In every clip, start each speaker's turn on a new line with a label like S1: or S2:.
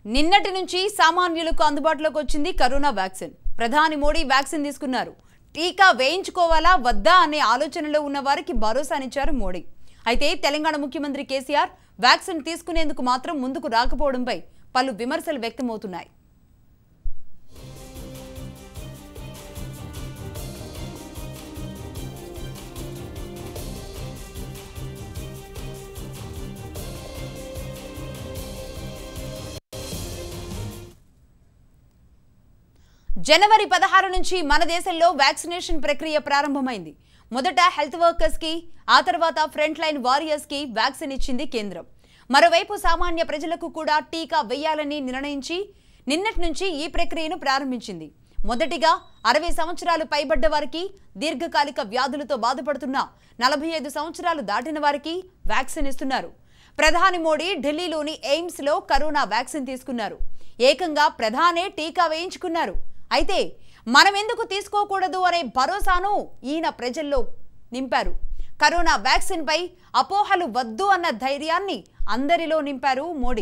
S1: నిన్నటి నుంచి సామాన్యులకు అందుబాటులోకి వచ్చింది కరోనా వ్యాక్సిన్ ప్రధాని మోడీ వ్యాక్సిన్ తీసుకున్నారు టీకా వేయించుకోవాలా వద్దా అనే ఆలోచనలో ఉన్న వారికి భరోసానిచ్చారు మోడీ అయితే తెలంగాణ ముఖ్యమంత్రి కేసీఆర్ వ్యాక్సిన్ తీసుకునేందుకు మాత్రం ముందుకు రాకపోవడంపై పలు విమర్శలు వ్యక్తమవుతున్నాయి జనవరి పదహారు నుంచి మన దేశంలో వ్యాక్సినేషన్ ప్రక్రియ ప్రారంభమైంది మొదట హెల్త్ వర్కర్స్ కి ఆ తర్వాత ఫ్రంట్ లైన్ వారియర్స్ కి వ్యాక్సిన్ ఇచ్చింది కేంద్రం మరోవైపు సామాన్య ప్రజలకు కూడా టీకా వేయాలని నిర్ణయించి నిన్నటి నుంచి ఈ ప్రక్రియను ప్రారంభించింది మొదటిగా అరవై సంవత్సరాలు పైబడ్డ వారికి దీర్ఘకాలిక వ్యాధులతో బాధపడుతున్న నలభై ఐదు సంవత్సరాలు దాటిన వారికి వ్యాక్సిన్ ఇస్తున్నారు ప్రధాని మోడీ ఢిల్లీలోని ఎయిమ్స్ లో కరోనా వ్యాక్సిన్ తీసుకున్నారు ఏకంగా ప్రధానే టీకా వేయించుకున్నారు అయితే మనం ఎందుకు తీసుకోకూడదు అనే భరోసాను ఈయన ప్రజల్లో నింపారు కరోనా వ్యాక్సిన్ పై అపోహలు వద్దు అన్న ధైర్యాన్ని అందరిలో నింపారు మోడీ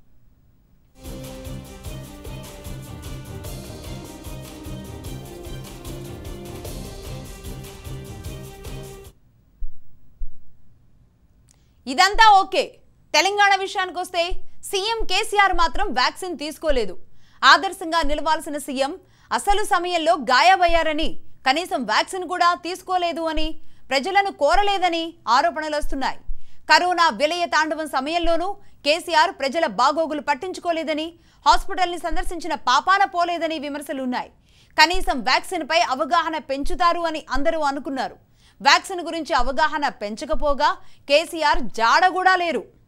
S1: ఇదంతా ఓకే తెలంగాణ విషయానికి వస్తే సీఎం కేసీఆర్ మాత్రం వ్యాక్సిన్ తీసుకోలేదు ఆదర్శంగా నిలవాల్సిన సీఎం అసలు సమయంలో గాయమయ్యారని కనీసం వ్యాక్సిన్ కూడా తీసుకోలేదు అని ప్రజలను కోరలేదని ఆరోపణలు వస్తున్నాయి కరోనా విలయ తాండవం సమయంలోనూ కేసీఆర్ ప్రజల బాగోగులు పట్టించుకోలేదని హాస్పిటల్ని సందర్శించిన పాపాన పోలేదని విమర్శలున్నాయి కనీసం వ్యాక్సిన్ పై అవగాహన పెంచుతారు అని అందరూ అనుకున్నారు వ్యాక్సిన్ గురించి అవగాహన పెంచకపోగా కేసీఆర్ జాడ కూడా లేరు